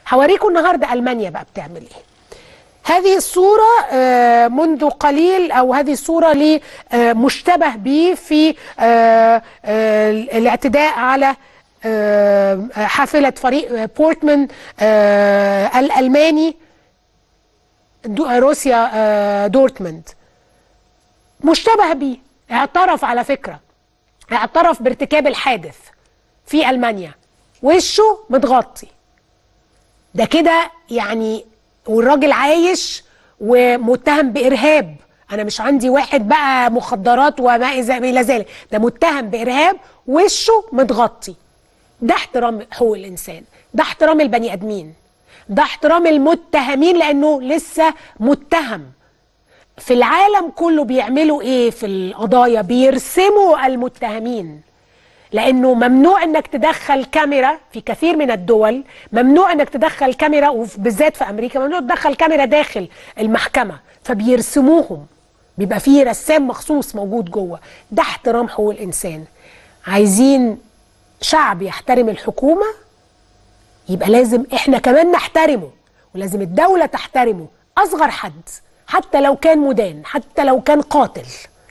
هوريكم النهارده المانيا بقى بتعمل ايه هذه الصورة آه، منذ قليل أو هذه الصورة لمشتبه به في آه، آه، الاعتداء على آه، حافلة فريق بورتمان آه، الألماني دو- روسيا آه، دورتموند مشتبه به اعترف على فكرة اعترف بارتكاب الحادث في ألمانيا وشه متغطي ده كده يعني والراجل عايش ومتهم بإرهاب أنا مش عندي واحد بقى مخدرات وما إذا- إلى ذلك ده متهم بإرهاب وشه متغطي ده احترام حقوق الإنسان ده احترام البني آدمين ده احترام المتهمين لأنه لسه متهم في العالم كله بيعملوا ايه في القضايا بيرسموا المتهمين لانه ممنوع انك تدخل كاميرا في كثير من الدول ممنوع انك تدخل كاميرا وبالذات في امريكا ممنوع تدخل كاميرا داخل المحكمه فبيرسموهم بيبقى فيه رسام مخصوص موجود جوه ده احترام حقوق الانسان عايزين شعب يحترم الحكومه يبقى لازم احنا كمان نحترمه ولازم الدولة تحترمه أصغر حد حتى لو كان مدان حتى لو كان قاتل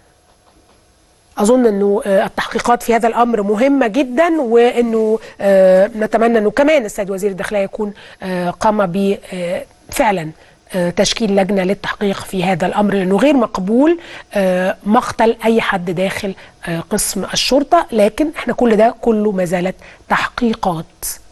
أظن أنه آه، التحقيقات في هذا الأمر مهمة جدا وأنه آه، نتمنى أنه كمان السيد وزير الداخلية يكون آه، قام ب آه، فعلا آه، تشكيل لجنة للتحقيق في هذا الأمر لأنه غير مقبول آه، مقتل أي حد داخل آه، قسم الشرطة لكن احنا كل ده كله ما زالت تحقيقات